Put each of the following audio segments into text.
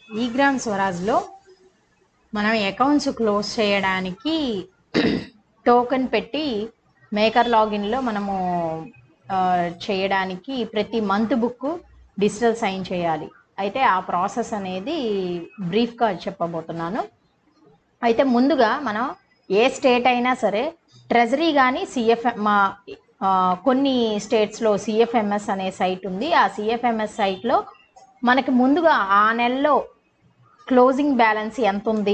ఈ గ్రామ్ స్వరాజ్లో మనం అకౌంట్స్ క్లోజ్ చేయడానికి టోకెన్ పెట్టి మేకర్ లాగిన్లో మనము ఆ, చేయడానికి ప్రతి మంత్ బుక్ డిజిటల్ సైన్ చేయాలి అయితే ఆ ప్రాసెస్ అనేది బ్రీఫ్గా చెప్పబోతున్నాను అయితే ముందుగా మనం ఏ స్టేట్ అయినా సరే ట్రెజరీ కానీ సిఎఫ్ మా ఆ, కొన్ని స్టేట్స్లో సిఎఫ్ఎంఎస్ అనే సైట్ ఉంది ఆ సిఎఫ్ఎంఎస్ సైట్లో మనకి ముందుగా ఆ నెలలో క్లోజింగ్ బ్యాలెన్స్ ఎంత ఉంది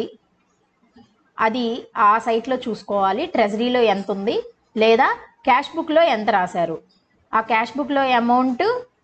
అది ఆ సైట్లో చూసుకోవాలి ట్రెజరీలో ఎంత ఉంది లేదా క్యాష్ బుక్లో ఎంత రాశారు ఆ క్యాష్ బుక్లో అమౌంట్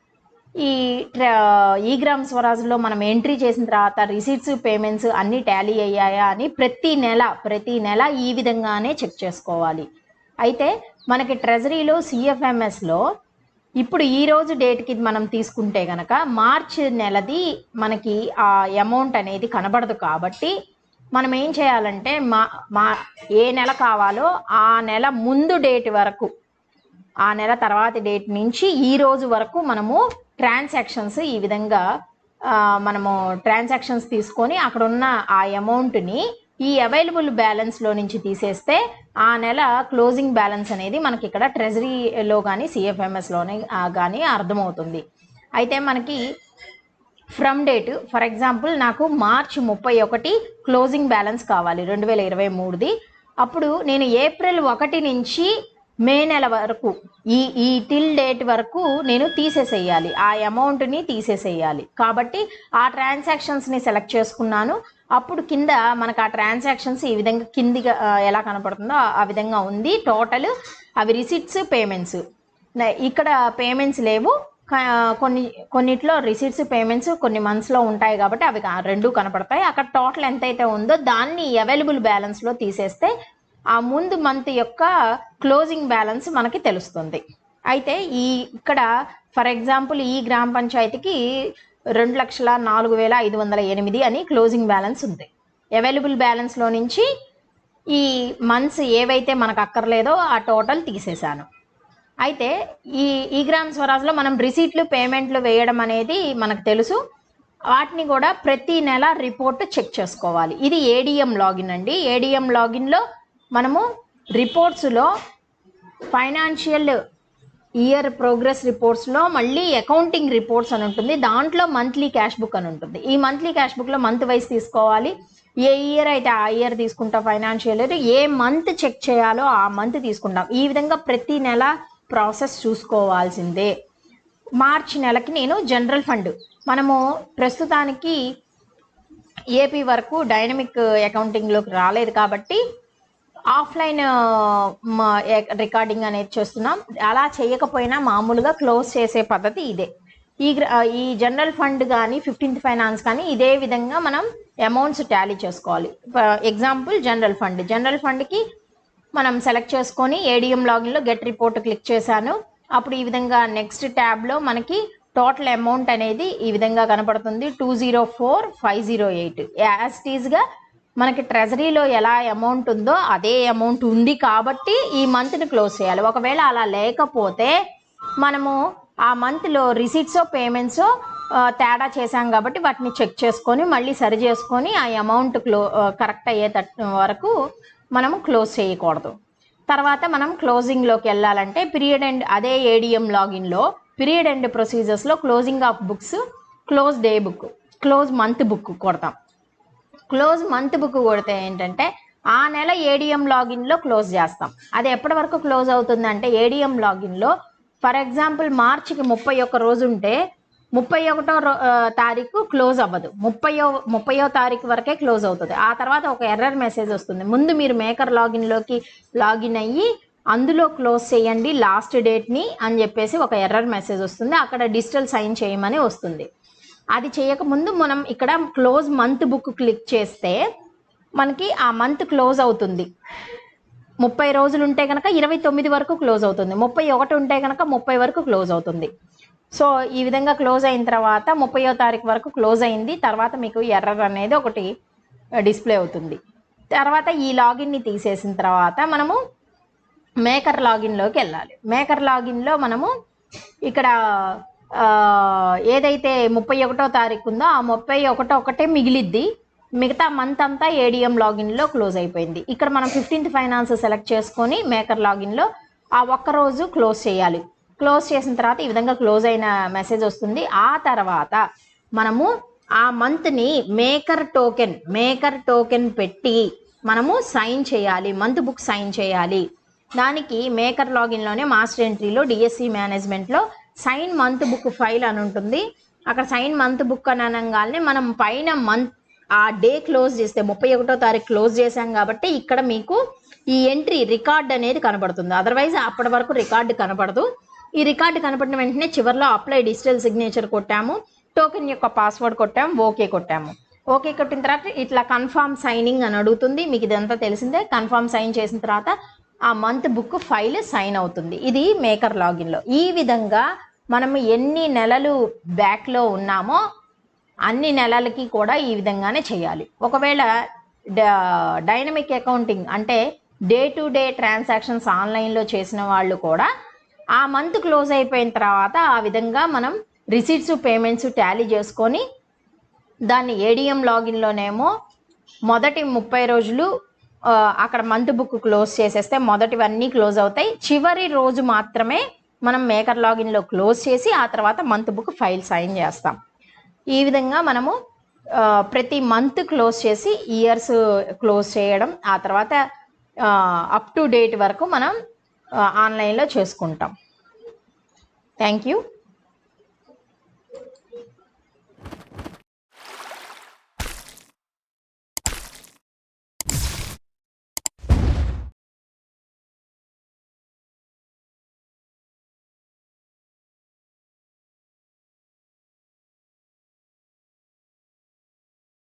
ఈ ట్ర- ఈ గ్రామ్ స్వరాజ్లో మనం ఎంట్రీ చేసిన తర్వాత రిసీట్స్ పేమెంట్స్ అన్నీ టాలీ అయ్యాయా అని ప్రతి నెల ప్రతి నెల ఈ విధంగానే చెక్ చేసుకోవాలి అయితే మనకి ట్రెజరీలో సిఎఫ్ఎంఎస్లో ఇప్పుడు ఈ రోజు డేట్కి మనం తీసుకుంటే గనక మార్చ్ నెలది మనకి ఆ అమౌంట్ అనేది కనబడదు కాబట్టి మనం ఏం చేయాలంటే మా మా ఏ నెల కావాలో ఆ నెల ముందు డేట్ వరకు ఆ నెల తర్వాతి డేట్ నుంచి ఈ రోజు వరకు మనము ట్రాన్సాక్షన్స్ ఈ విధంగా ఆ, మనము ట్రాన్సాక్షన్స్ తీసుకొని అక్కడ ఉన్న ఆ అమౌంట్ని ఈ అవైలబుల్ బ్యాలెన్స్లో నుంచి తీసేస్తే ఆ నెల క్లోజింగ్ బ్యాలెన్స్ అనేది మనకి ఇక్కడ ట్రెజరీలో కానీ సిఎఫ్ఎంఎస్లోనే కానీ అర్థమవుతుంది అయితే మనకి ఫ్రమ్ డేట్ ఫర్ ఎగ్జాంపుల్ నాకు మార్చ్ ముప్పై ఒకటి క్లోజింగ్ బ్యాలెన్స్ కావాలి రెండు వేల ఇరవై మూడుది అప్పుడు నేను ఏప్రిల్ ఒకటి నుంచి మే నెల వరకు ఈ ఈ టిల్ డేట్ వరకు నేను తీసేసేయాలి ఆ అమౌంట్ని తీసేసేయాలి కాబట్టి ఆ ట్రాన్సాక్షన్స్ని సెలెక్ట్ చేసుకున్నాను అప్పుడు కింద మనకు ఆ ట్రాన్సాక్షన్స్ ఈ విధంగా కిందిగా ఆ, ఎలా కనపడుతుందో ఆ- ఆ విధంగా ఉంది టోటల్ అవి రిసిట్స్ పేమెంట్స్ ఇక్కడ పేమెంట్స్ లేవు క- కొన్ని కొన్నిట్లో రిసీట్స్ పేమెంట్స్ కొన్ని మంత్స్లో ఉంటాయి కాబట్టి అవి కా- రెండు కనపడతాయి అక్కడ టోటల్ ఎంతైతే ఉందో దాన్ని అవైలబుల్ బ్యాలెన్స్లో తీసేస్తే ఆ ముందు మంత్ యొక్క క్లోజింగ్ బ్యాలెన్స్ మనకి తెలుస్తుంది అయితే ఈ ఇక్కడ ఫర్ ఎగ్జాంపుల్ ఈ గ్రామ పంచాయతీకి రెండు లక్షల నాలుగు వేల ఐదు వందల ఎనిమిది అని క్లోజింగ్ బ్యాలెన్స్ ఉంది అవైలబుల్ బ్యాలెన్స్లో నుంచి ఈ మంత్స్ ఏవైతే మనకు అక్కర్లేదో ఆ టోటల్ తీసేశాను అయితే ఈ ఈ గ్రామ్ స్వరాజ్లో మనం రిసీట్లు పేమెంట్లు వేయడం అనేది మనకు తెలుసు వాటిని కూడా ప్రతి నెల రిపోర్ట్ చెక్ చేసుకోవాలి ఇది ఏడిఎం లాగిన్ అండి ఏడిఎం లాగిన్లో మనము రిపోర్ట్స్లో ఫైనాన్షియల్ ఇయర్ ప్రోగ్రెస్ రిపోర్ట్స్లో మళ్ళీ అకౌంటింగ్ రిపోర్ట్స్ అని ఉంటుంది దాంట్లో మంత్లీ క్యాష్ బుక్ అని ఉంటుంది ఈ మంత్లీ క్యాష్ బుక్లో మంత్ వైజ్ తీసుకోవాలి ఏ ఇయర్ అయితే ఆ ఇయర్ తీసుకుంటాం ఫైనాన్షియల్ ఇయర్ ఏ మంత్ చెక్ చేయాలో ఆ మంత్ తీసుకుంటాం ఈ విధంగా ప్రతి నెల ప్రాసెస్ చూసుకోవాల్సిందే మార్చి నెలకి నేను జనరల్ ఫండ్ మనము ప్రస్తుతానికి ఏపీ వరకు డైనమిక్ అకౌంటింగ్లోకి రాలేదు కాబట్టి ఆఫ్లైన్ రికార్డింగ్ అనేది చేస్తున్నాం అలా చేయకపోయినా మామూలుగా క్లోజ్ చేసే పద్ధతి ఇదే ఈ గ్ర- ఈ జనరల్ ఫండ్ కానీ ఫిఫ్టీన్త్ ఫైనాన్స్ కానీ ఇదే విధంగా మనం అమౌంట్స్ టాలీ చేసుకోవాలి ఎగ్జాంపుల్ జనరల్ ఫండ్ జనరల్ ఫండ్కి మనం సెలెక్ట్ చేసుకొని ఏడిఎం లాగిన్లో గెట్ రిపోర్ట్ క్లిక్ చేశాను అప్పుడు ఈ విధంగా నెక్స్ట్ ట్యాబ్లో మనకి టోటల్ అమౌంట్ అనేది ఈ విధంగా కనపడుతుంది two zero four five zero eight as టీజ్గా మనకి ట్రెజరీలో ఎలా అమౌంట్ ఉందో అదే అమౌంట్ ఉంది కాబట్టి ఈ మంత్ని క్లోజ్ చేయాలి ఒకవేళ అలా లేకపోతే మనము ఆ మంత్లో రిసీట్సో పేమెంట్సో తేడా చేశాం కాబట్టి వాటిని చెక్ చేసుకొని మళ్ళీ సరి చేసుకొని ఆ అమౌంట్ క్లో కరెక్ట్ అయ్యే వరకు మనము క్లోజ్ చేయకూడదు తర్వాత మనం క్లోజింగ్లోకి వెళ్ళాలంటే పీరియడ్ అండ్ అదే ఏడిఎం లాగిన్లో పీరియడ్ అండ్ ప్రొసీజర్స్లో closing of books close day book close month book కొడతాం క్లోజ్ మంత్ బుక్ కొడితే ఏంటంటే ఆ నెల ఏడిఎం లాగిన్లో క్లోజ్ చేస్తాం అది ఎప్పటి వరకు క్లోజ్ అవుతుందంటే ఏడిఎం లాగిన్లో ఫర్ ఎగ్జాంపుల్ మార్చికి ముప్పై ఒక్క రోజు ఉంటే ముప్పై ఒకటో రో- ఆ, తారీఖు క్లోజ్ అవ్వదు ముప్పయో ముప్పయో తారీఖు వరకే క్లోజ్ అవుతుంది ఆ తర్వాత ఒక ఎర్రర్ మెసేజ్ వస్తుంది ముందు మీరు మేకర్ లాగిన్లోకి లాగిన్ అయ్యి అందులో క్లోజ్ చేయండి లాస్ట్ డేట్ని అని చెప్పేసి ఒక ఎర్రర్ మెసేజ్ వస్తుంది అక్కడ డిజిటల్ సైన్ చేయమని వస్తుంది అది చేయకముందు మనం ఇక్కడ క్లోజ్ మంత్ బుక్ క్లిక్ చేస్తే మనకి ఆ మంత్ క్లోజ్ అవుతుంది ముప్పై రోజులు ఉంటే కనుక ఇరవై తొమ్మిది వరకు క్లోజ్ అవుతుంది ముప్పై ఒకటి ఉంటే కనుక ముప్పై వరకు క్లోజ్ అవుతుంది సో ఈ విధంగా క్లోజ్ అయిన తర్వాత ముప్పయో తారీఖు వరకు క్లోజ్ అయింది తర్వాత మీకు ఎర్రర్ అనేది ఒకటి డిస్ప్లే అవుతుంది తర్వాత ఈ లాగిన్ని తీసేసిన తర్వాత మనము మేకర్ లాగిన్లోకి వెళ్ళాలి మేకర్ లాగిన్లో మనము ఇక్కడ ఆ, ఏదైతే ముప్పై ఒకటో తారీఖు ఉందో ఆ ముప్పై ఒకటో ఒకటే మిగిలిద్ది మిగతా మంత్ అంతా ఏడిఎం లాగిన్లో క్లోజ్ అయిపోయింది ఇక్కడ మనం ఫిఫ్టీన్త్ ఫైనాన్స్ సెలెక్ట్ చేసుకొని మేకర్ లాగిన్లో ఆ ఒక్క రోజు క్లోజ్ చేయాలి క్లోజ్ చేసిన తర్వాత ఈ విధంగా క్లోజ్ అయిన మెసేజ్ వస్తుంది ఆ తర్వాత మనము ఆ మంత్ని మేకర్ టోకెన్ మేకర్ టోకెన్ పెట్టి మనము సైన్ చేయాలి మంత్ బుక్ సైన్ చేయాలి దానికి మేకర్ లాగిన్లోనే మాస్టర్ ఎంట్రీలో డిఎస్సి మేనేజ్మెంట్లో సైన్ మంత్ బుక్ ఫైల్ అని ఉంటుంది అక్కడ సైన్ మంత్ బుక్ అని అనగానే మనం పైన మంత్ ఆ డే క్లోజ్ చేస్తే ముప్పై ఒకటో తారీఖు క్లోజ్ చేశాం కాబట్టి ఇక్కడ మీకు ఈ ఎంట్రీ రికార్డ్ అనేది కనబడుతుంది అదర్వైజ్ అప్పటి వరకు రికార్డు కనబడదు ఈ రికార్డు కనపడిన వెంటనే చివరిలో అప్లై డిజిటల్ సిగ్నేచర్ కొట్టాము టోకెన్ యొక్క పాస్వర్డ్ కొట్టాము ఓకే కొట్టాము ఓకే కొట్టిన తర్వాత ఇట్లా కన్ఫామ్ సైనింగ్ అని అడుగుతుంది మీకు ఇదంతా తెలిసిందే కన్ఫామ్ సైన్ చేసిన తర్వాత ఆ మంత్ బుక్ ఫైల్ సైన్ అవుతుంది ఇది మేకర్ లాగిన్లో ఈ విధంగా మనం ఎన్ని నెలలు బ్యాక్లో ఉన్నామో అన్ని నెలలకి కూడా ఈ విధంగానే చేయాలి ఒకవేళ డ- డైనమిక్ అకౌంటింగ్ అంటే డే టు డే ట్రాన్సాక్షన్స్ ఆన్లైన్లో చేసిన వాళ్ళు కూడా ఆ మంత్ క్లోజ్ అయిపోయిన తర్వాత ఆ విధంగా మనం రిసీట్స్ పేమెంట్స్ టాలీ చేసుకొని దాన్ని ఏడిఎం లాగిన్లోనేమో మొదటి ముప్పై రోజులు ఆ, అక్కడ మంత్ బుక్ క్లోజ్ చేసేస్తే మొదటివన్నీ క్లోజ్ అవుతాయి చివరి రోజు మాత్రమే మనం మేకర్ లాగిన్లో క్లోజ్ చేసి ఆ తర్వాత మంత్ బుక్ ఫైల్ సైన్ చేస్తాం ఈ విధంగా మనము ఆ, ప్రతి మంత్ క్లోజ్ చేసి ఇయర్స్ క్లోజ్ చేయడం ఆ తర్వాత అప్ టు డేట్ వరకు మనం ఆన్లైన్లో చేసుకుంటాం థ్యాంక్ యూ